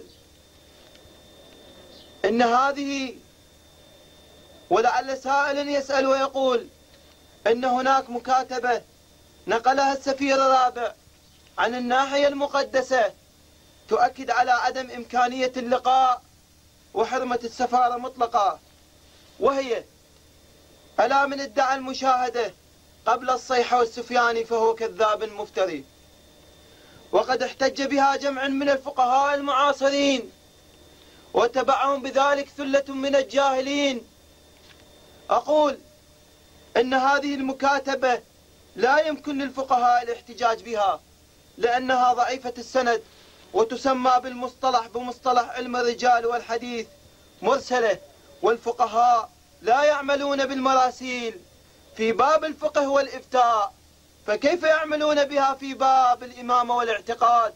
إن هذه ولعل سائل يسأل ويقول إن هناك مكاتبة نقلها السفير الرابع عن الناحية المقدسة تؤكد على عدم إمكانية اللقاء وحرمة السفارة مطلقة وهي ألا من ادعى المشاهدة قبل الصيحة والسفياني فهو كذاب مفتري وقد احتج بها جمع من الفقهاء المعاصرين وتبعهم بذلك ثلة من الجاهلين أقول أن هذه المكاتبة لا يمكن للفقهاء الاحتجاج بها لأنها ضعيفة السند وتسمى بالمصطلح بمصطلح علم الرجال والحديث مرسلة والفقهاء لا يعملون بالمراسيل في باب الفقه والإفتاء فكيف يعملون بها في باب الإمامة والاعتقاد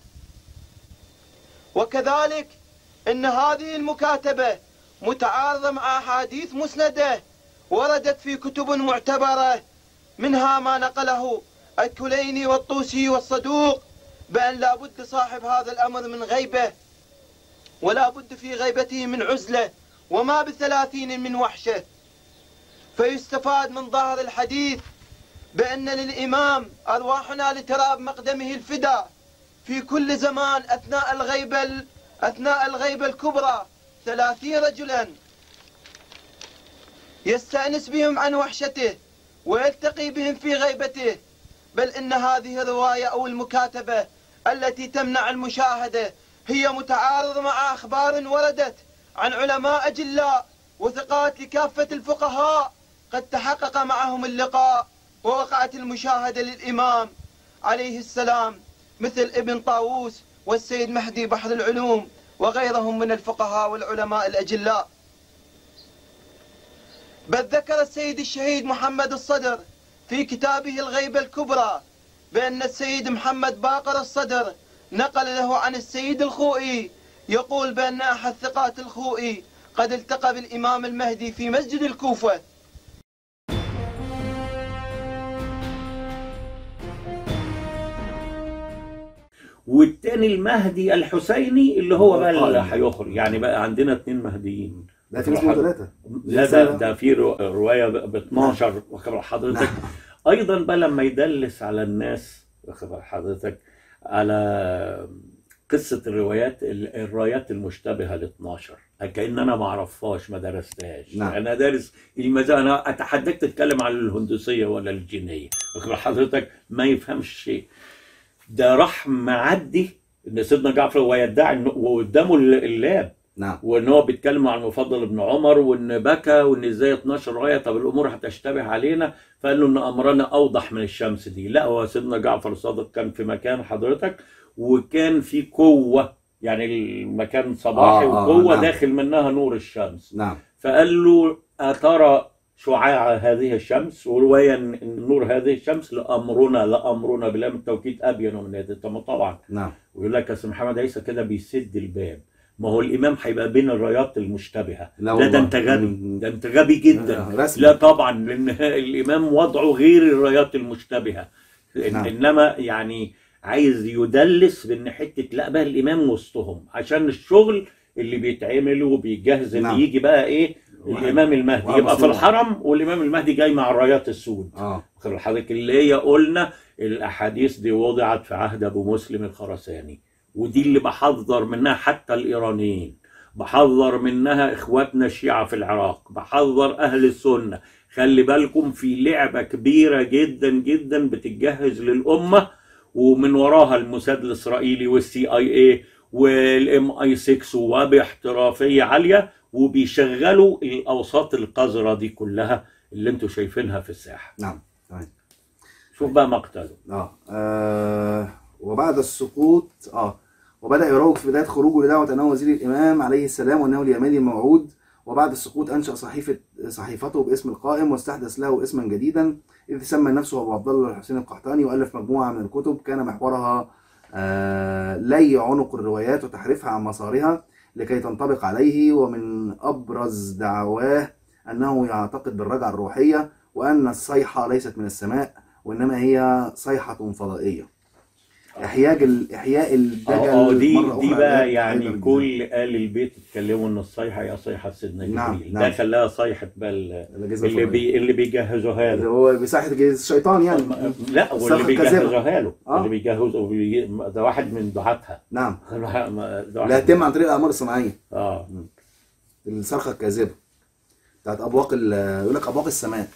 وكذلك إن هذه المكاتبة متعارضة مع أحاديث مسندة وردت في كتب معتبرة منها ما نقله الكليني والطوسي والصدوق بأن لا بد صاحب هذا الأمر من غيبة ولا بد في غيبته من عزلة وما بثلاثين من وحشة فيستفاد من ظاهر الحديث بأن للإمام أرواحنا لتراب مقدمه الفدا في كل زمان أثناء الغيبة أثناء الغيبة الكبرى ثلاثين رجلا يستأنس بهم عن وحشته ويلتقي بهم في غيبته بل إن هذه الرواية أو المكاتبة التي تمنع المشاهدة هي متعارضة مع أخبار وردت عن علماء أجلاء وثقات لكافة الفقهاء قد تحقق معهم اللقاء ووقعت المشاهدة للإمام عليه السلام مثل ابن طاووس والسيد مهدي بحر العلوم وغيرهم من الفقهاء والعلماء الأجلاء بل ذكر السيد الشهيد محمد الصدر في كتابه الغيبة الكبرى بأن السيد محمد باقر الصدر نقل له عن السيد الخوئي يقول بأن أحد ثقات الخوئي قد التقى بالإمام المهدي في مسجد الكوفة والتاني المهدي الحسيني اللي هو بقى اللي آه. هيخرج يعني بقى عندنا اتنين مهديين ده في اسمه ثلاثة لا ده ده في رو- روايه ب 12 واخد بال حضرتك ايضا بقى لما يدلس على الناس واخد بال حضرتك على قصه الروايات ال- الرايات المشتبهه ال 12 كأن انا ما اعرفهاش ما درستهاش نعم. انا دارس المزاج انا اتحداك تتكلم عن الهندوسيه ولا الجينيه واخد بال حضرتك ما يفهمش شيء ده راح معدي ان سيدنا جعفر هو يدعي انه وقدامه اللاب نعم وان هو بيتكلم عن المفضل ابن عمر وان بكى وان ازاي 12 رايه طب الامور هتشتبه علينا فقال له ان امرنا اوضح من الشمس دي لا هو سيدنا جعفر الصادق كان في مكان حضرتك وكان في قوه يعني المكان صباحي آه، آه، وقوه نعم. داخل منها نور الشمس نعم فقال له أترى شعاع هذه الشمس ورواية إن نور هذه الشمس لأمرنا لأمرنا بلام التوكيد أبين من هذه طب طبعا نعم ويقول لك يا سي محمد عيسى كده بيسد الباب ما هو الإمام هيبقى بين الرايات المشتبهة لا لا والله. ده أنت غبي مم. ده أنت غبي جدا آه، رسمي. لا طبعا لأن الإمام وضعه غير الرايات المشتبهة نعم. إنما يعني عايز يدلس بان حته لا بقى الامام وسطهم عشان الشغل اللي بيتعمل وبيجهز اللي نعم. يجي بقى ايه واحد- الامام المهدي واحد يبقى في مصنوع. الحرم والامام المهدي جاي مع الرايات السود اه واخد بال حضرتك اللي هي قلنا الاحاديث دي وضعت في عهد ابو مسلم الخرساني ودي اللي بحذر منها حتى الايرانيين بحذر منها اخواتنا الشيعة في العراق بحذر اهل السنة خلي بالكم في لعبة كبيرة جدا جدا بتتجهز للأمة ومن وراها الموساد الإسرائيلي والسي اي اي والام اي 6 وباحترافية عالية وبيشغلوا الأوساط القذرة دي كلها اللي انتوا شايفينها في الساحة نعم تمام شوف بقى مقتله اه, آه وبعد السقوط اه وبدأ يروج في بداية خروجه لدعوة أنه وزير الإمام عليه السلام وأنه اليماني الموعود وبعد السقوط أنشأ صحيفة صحيفته باسم القائم واستحدث له اسما جديدا إذ سمى نفسه أبو عبد الله الحسين القحطاني وألف مجموعة من الكتب كان محورها آه لي عنق الروايات وتحريفها عن مسارها لكي تنطبق عليه ومن أبرز دعواه أنه يعتقد بالرجعة الروحية وأن الصيحة ليست من السماء وإنما هي صيحة فضائية إحياء ال- إحياء الدجل اه دي مرة دي أخرى بقى ده يعني أيضاً كل آل البيت اتكلموا ان الصيحه هي صيحه سيدنا نعم، جبريل نعم. ده خلاها صيحه بقى ال- الأجهزة اللي الفضائية. بي اللي بيجهزوها اللي له هو بساحة جيز الشيطان يعني لا واللي الصيحة الكاذبة. بيجهزوها له آه. اللي بيجهزوا بي... ده واحد من دعاتها نعم ده واحد لا يتم عن طريق الأقمار الصناعية اه الصرخة الكاذبة بتاعت أبواق ال- يقول لك أبواق السماء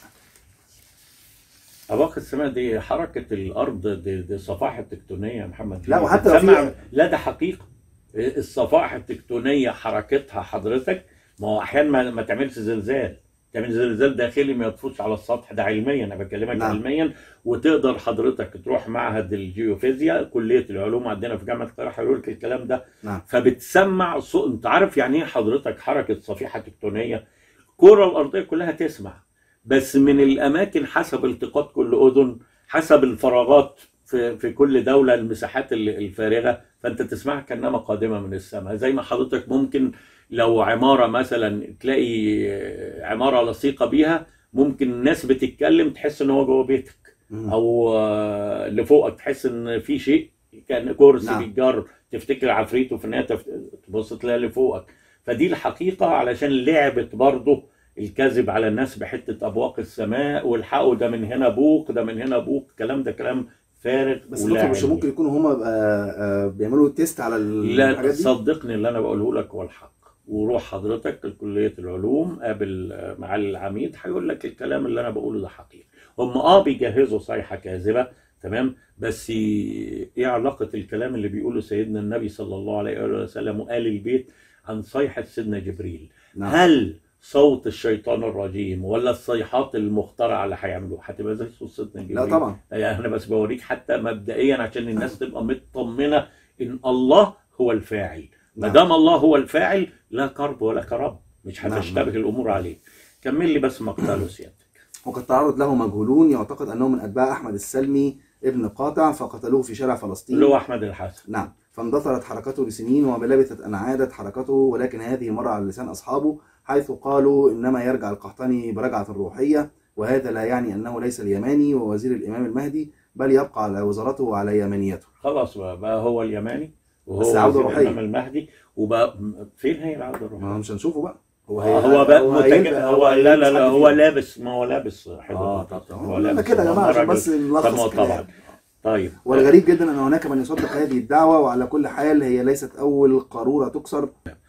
أباق السماء دي حركة الأرض دي, دي صفائح التكتونية يا محمد لا، وحتى لو في- بتسمع- لا ده حقيقة الصفائح التكتونية حركتها حضرتك ما هو أحيانا ما, ما تعملش زلزال تعمل زلزال داخلي ما يطفوش على السطح ده علميا أنا بكلمك نعم. علميا وتقدر حضرتك تروح معهد الجيوفيزياء كلية العلوم عندنا في جامعة القاهرة هيقول لك الكلام ده نعم فبتسمع صوت انت عارف يعني ايه حضرتك حركه صفيحه تكتونيه الكره الارضيه كلها تسمع بس من الاماكن حسب التقاط كل اذن حسب الفراغات في في كل دوله المساحات ال- الفارغه فانت تسمعها كانما قادمه من السماء زي ما حضرتك ممكن لو عماره مثلا تلاقي عماره لصيقه بيها ممكن الناس بتتكلم تحس ان هو جوه بيتك مم. او آه، اللي فوقك تحس ان في شيء كان كرسي نعم. بيتجر تفتكر عفريت وفي النهايه تفت- تبص تلاقي اللي فوقك فدي الحقيقه علشان لعبت برضه الكذب على الناس بحته ابواق السماء والحقوا ده من هنا بوق ده من هنا بوق الكلام ده كلام فارغ بس ولا دكتور مش علمي. ممكن يكونوا هما بقى آه، بيعملوا تيست على لا الحاجات دي صدقني اللي انا بقوله لك هو الحق وروح حضرتك لكليه العلوم قابل مع العميد هيقول لك الكلام اللي انا بقوله ده حقيقي هم اه بيجهزوا صيحه كاذبه تمام بس ايه علاقه الكلام اللي بيقوله سيدنا النبي صلى الله عليه وآله وسلم وآل البيت عن صيحه سيدنا جبريل نعم هل صوت الشيطان الرجيم ولا الصيحات المخترعه اللي هيعملوها هتبقى زي صوت سيدنا جبريل لا طبعا يعني انا بس بوريك حتى مبدئيا عشان الناس تبقى مطمنه ان الله هو الفاعل ما نعم. دام الله هو الفاعل لا كرب ولا كرب مش نعم. هتشتبه الامور عليه كمل لي بس مقتله سيادتك وقد تعرض له مجهولون يعتقد انه من اتباع احمد السلمي ابن قاطع فقتلوه في شارع فلسطين اللي هو احمد الحسن نعم فاندثرت حركته لسنين وبلبثت أن عادت حركته ولكن هذه مرة على لسان أصحابه حيث قالوا إنما يرجع القحطاني برجعة روحية وهذا لا يعني أنه ليس اليماني ووزير الإمام المهدي بل يبقى على وزارته وعلى يمانيته خلاص بقى, بقى هو اليماني وهو بس عودة وزير روحية. الامام المهدي وبقى فين هي العوده ما الروحيه؟ هو مش هنشوفه بقى هو آه، هو بقى متج... هيبقى- هو لا لا لا هيلبس هو حد فيه. لابس ما هو لابس حلو اه طب طب هو قلنا لابس كده يا هو جماعه عشان راجل- بس طب ما هو نلخص كده طبعا يعني. طيب والغريب جدا ان هناك من يصدق هذه الدعوه وعلى كل حال هي ليست اول قاروره تكسر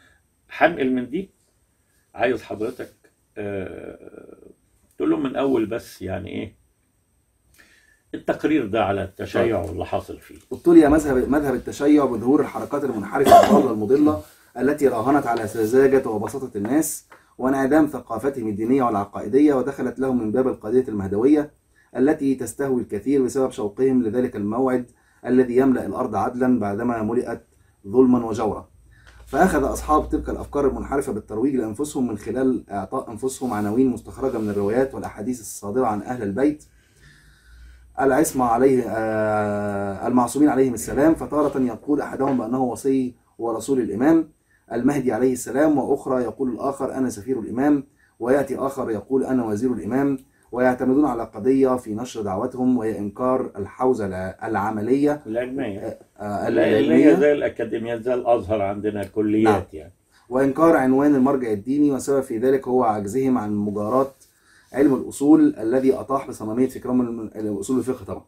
هنقل من دي عايز حضرتك آه، تقول لهم من اول بس يعني ايه التقرير ده على التشيع واللي حاصل فيه ابتلي مذهب مذهب التشيع بظهور الحركات المنحرفه الضاله المضله التي راهنت على سذاجه وبساطه الناس وانعدام ثقافتهم الدينيه والعقائديه ودخلت لهم من باب القضيه المهدويه التي تستهوي الكثير بسبب شوقهم لذلك الموعد الذي يملا الارض عدلا بعدما ملئت ظلما وجورا فاخذ اصحاب تلك الافكار المنحرفه بالترويج لانفسهم من خلال اعطاء انفسهم عناوين مستخرجه من الروايات والاحاديث الصادره عن اهل البيت العصمة عليه آه، المعصومين عليهم السلام فتارة يقول أحدهم بأنه وصي ورسول الإمام المهدي عليه السلام وأخرى يقول الآخر أنا سفير الإمام ويأتي آخر يقول أنا وزير الإمام ويعتمدون على قضية في نشر دعوتهم وهي إنكار الحوزة الع- العملية العلميه آه، اللي هي العلمية زي الاكاديميات زي الازهر عندنا كليات يعني وإنكار عنوان المرجع الديني والسبب في ذلك هو عجزهم عن مجاراة علم الأصول الذي أطاح بصمامية فكرهم الم- أصول الفقه طبعا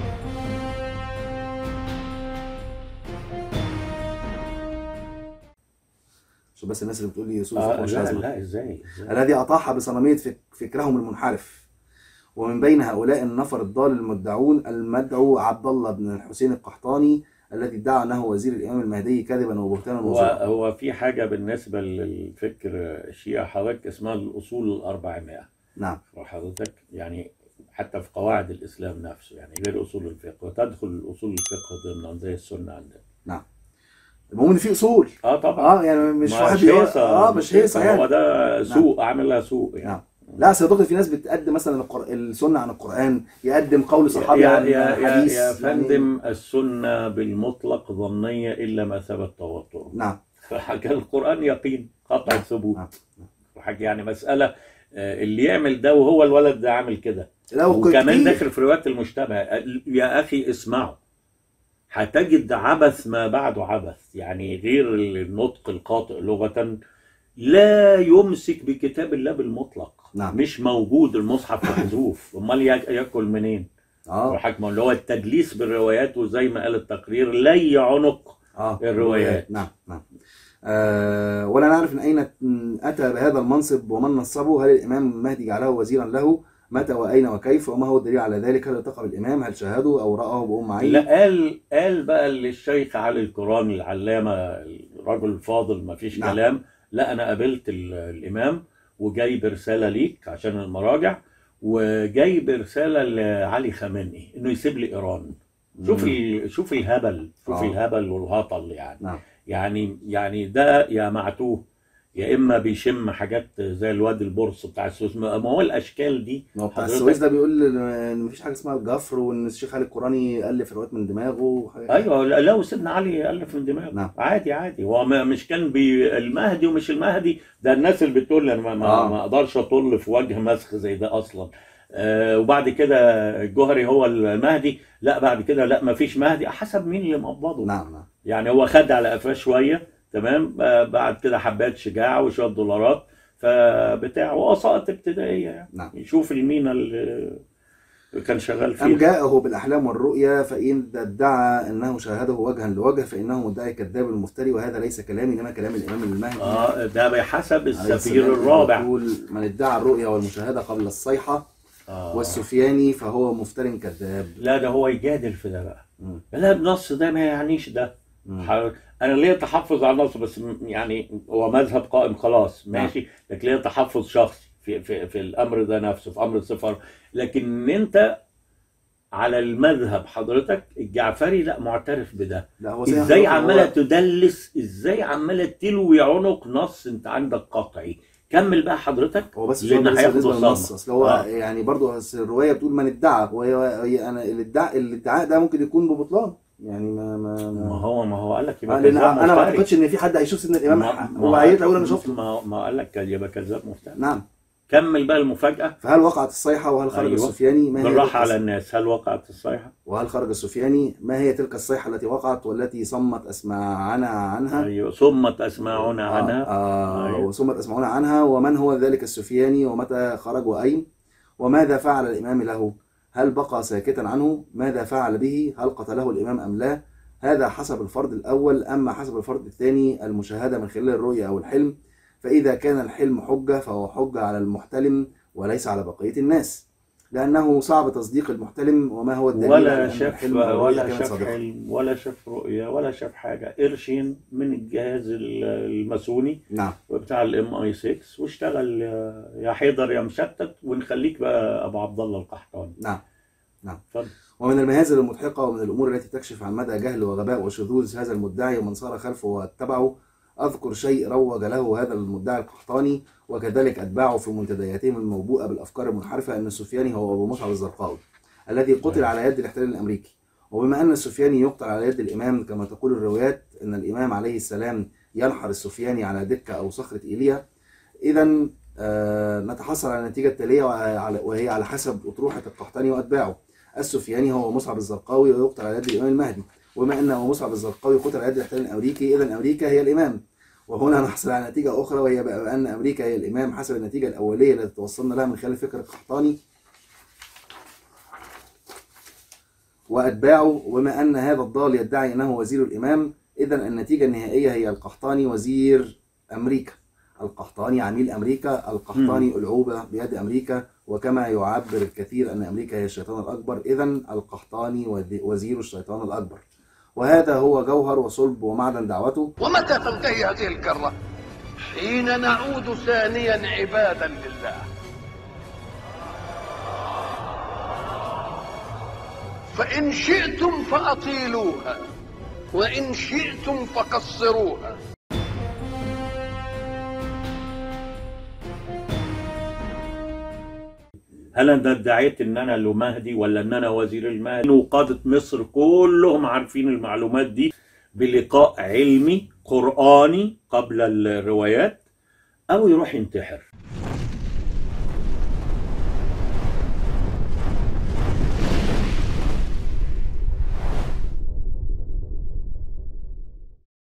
شو بس الناس اللي بتقول لي أصول الفقه آه مش لا لازمة لا ازاي ازاي الذي أطاح بصمامية فك- فكرهم المنحرف ومن بين هؤلاء النفر الضال المدعون المدعو عبد الله بن الحسين القحطاني الذي ادعى أنه وزير الإمام المهدي كذبا وبهتانا هو وزورا هو في حاجه بالنسبه للفكر الشيعي حضرتك اسمها الاصول الاربعمائه نعم حضرتك يعني حتى في قواعد الاسلام نفسه يعني غير اصول الفقه وتدخل اصول الفقه ضمن زي السنه عندنا المهم ان في اصول اه طبعا اه يعني مش ما واحد مش بيقول هيصة اه مش هيصه هو يعني ده سوق عامل لها سوق يعني نعم. لا اصل يا دكتور في ناس بتقدم مثلا القر... السنه عن القران يقدم قول صحابي يا, عن يا, يا, حديث يا يعني- فندم السنه بالمطلق ظنيه الا ما ثبت تواتره نعم فحكى القرآن يقين قطع نعم. الثبوت نعم. وحكى يعني مسألة آه، اللي يعمل ده وهو الولد ده عامل كده لو وكمان كتير- داخل في روايات المشتبه يا أخي اسمعوا هتجد عبث ما بعده عبث يعني غير النطق القاطع لغة لا يمسك بكتاب الله بالمطلق نعم. مش موجود المصحف محذوف امال يا- ياكل منين اه الحكمه اللي هو التدليس بالروايات وزي ما قال التقرير لي عنق اه الروايات. نعم نعم آه ولا نعرف من اين اتى بهذا المنصب ومن نصبه هل الامام المهدي جعله وزيرا له متى واين وكيف وما هو الدليل على ذلك هل التقى بالامام هل شاهده او راه بام عين لا قال قال بقى للشيخ علي القراني العلامه الرجل الفاضل ما فيش نعم. كلام لا انا قابلت ال- الامام وجايب رساله ليك عشان المراجع وجايب رساله لعلي خامنئي انه يسيب لي ايران شوف مم. ال- شوف الهبل شوف آه. الهبل والهطل يعني نعم يعني يعني ده يا معتوه يا اما بيشم حاجات زي الواد البورص بتاع السويس ما ما هو الاشكال دي ما هو بتاع حضرتك- السويس ده بيقول ان مفيش حاجه اسمها الجفر وان الشيخ علي القراني الف روايات من دماغه وحاجات ايوه لا لا وسيدنا علي الف من دماغه نعم. عادي عادي هو ما- مش كان بي المهدي ومش المهدي ده الناس اللي بتقول لي انا ما, ما, آه. ما اقدرش اطل في وجه مسخ زي ده اصلا آه وبعد كده الجوهري هو المهدي لا بعد كده لا ما فيش مهدي حسب مين اللي مقبضه نعم نعم يعني هو خد على قفاه شويه تمام آه بعد كده حبات شجاعه وشويه دولارات فبتاع وسقط ابتدائيه يعني نعم يشوف المينا اللي كان شغال أم فيها جاءه بالأحلام والرؤيا فإن ادعى أنه شاهده وجها لوجه فإنه مدعي كذاب المفتري وهذا ليس كلامي إنما كلام الإمام المهدي اه ده بحسب عليه السفير السلام الرابع يقول من ادعى الرؤيا والمشاهدة قبل الصيحة آه. والسفياني فهو مفتر كذاب لا ده هو يجادل في ده بقى مم. لا النص ده ما يعنيش ده مم. ح- انا ليا تحفظ على النص بس م- يعني هو مذهب قائم خلاص ماشي لكن ليا تحفظ شخصي في في في الامر ده نفسه في امر الصفر لكن انت على المذهب حضرتك الجعفري لا معترف بده لا هو زي ازاي ما هو- عماله تدلس ازاي عماله تلوي عنق نص انت عندك قطعي كمل بقى حضرتك هو بس لأن لان هياخد بالنسبه للنص الصدمة. اصل هو آه. يعني برضه أصل الروايه بتقول من ادعى وهي هي انا الادعاء الادعاء ده ممكن يكون ببطلان يعني ما ما, ما ما هو ما هو قال لك يبقى آه لان كذاب انا ما مفتري. اعتقدش ان في حد هيشوف سيدنا الامام ما- ح- ما- هو هيطلع يقول انا شفته ما ما قال لك يبقى كذاب مفتري نعم كمل بقى المفاجأة فهل وقعت الصيحة وهل خرج أيوة. السفياني ما هي بالراحة تلك على الص- الناس هل وقعت الصيحة؟ وهل خرج السفياني ما هي تلك الصيحة التي وقعت والتي صمت أسماعنا عنها أيوة صمت أسماعنا عنها آه آه أيوة. وصمت أسماعنا عنها ومن هو ذلك السفياني ومتى خرج وأين وماذا فعل الإمام له هل بقى ساكتا عنه ماذا فعل به هل قتله الإمام أم لا هذا حسب الفرض الأول أما حسب الفرض الثاني المشاهدة من خلال الرؤية أو الحلم فإذا كان الحلم حجة فهو حجة على المحتلم وليس على بقية الناس لأنه صعب تصديق المحتلم وما هو الدليل على ولا أن شاف الحلم والرؤيا ولا كانت شاف صادقة؟ حلم ولا شاف رؤية ولا شاف حاجة قرشين من الجهاز ال- الماسوني نعم بتاع الام اي 6 واشتغل يا- يا حيدر يا مشتت ونخليك بقى ابو عبد الله القحطاني نعم اتفضل ومن المهازل المضحكة ومن الأمور التي تكشف عن مدى جهل وغباء وشذوذ هذا المدعي ومن صار خلفه واتبعه أذكر شيء روج له هذا المدعي القحطاني وكذلك أتباعه في منتدياتهم الموبوءة بالأفكار المنحرفة أن السفياني هو أبو مصعب الزرقاوي الذي قتل على يد الاحتلال الأمريكي وبما أن السفياني يقتل على يد الإمام كما تقول الروايات أن الإمام عليه السلام ينحر السفياني على دكة أو صخرة إيليا إذا آه، نتحصل على النتيجة التالية وعلى- وهي على حسب أطروحة القحطاني وأتباعه السفياني هو مصعب الزرقاوي ويقتل على يد الامام المهدي وبما ان مصعب الزرقاوي قتل على يد الاحتلال الامريكي اذا امريكا هي الامام وهنا نحصل على نتيجه اخرى وهي بقى ان امريكا هي الامام حسب النتيجه الاوليه التي توصلنا لها من خلال فكر القحطاني واتباعه وبما ان هذا الضال يدعي انه وزير الامام اذا النتيجه النهائيه هي القحطاني وزير امريكا القحطاني عميل امريكا القحطاني العوبه بيد امريكا وكما يعبر الكثير ان امريكا هي الشيطان الاكبر اذا القحطاني وذ- وزير الشيطان الاكبر وهذا هو جوهر وصلب ومعدن دعوته ومتى تنتهي هذه الكرة؟ حين نعود ثانيا عبادا لله فإن شئتم فأطيلوها وإن شئتم فقصروها هل انا ادعيت ان انا له مهدي ولا ان انا وزير المهدي وقادة مصر كلهم عارفين المعلومات دي بلقاء علمي قرآني قبل الروايات او يروح ينتحر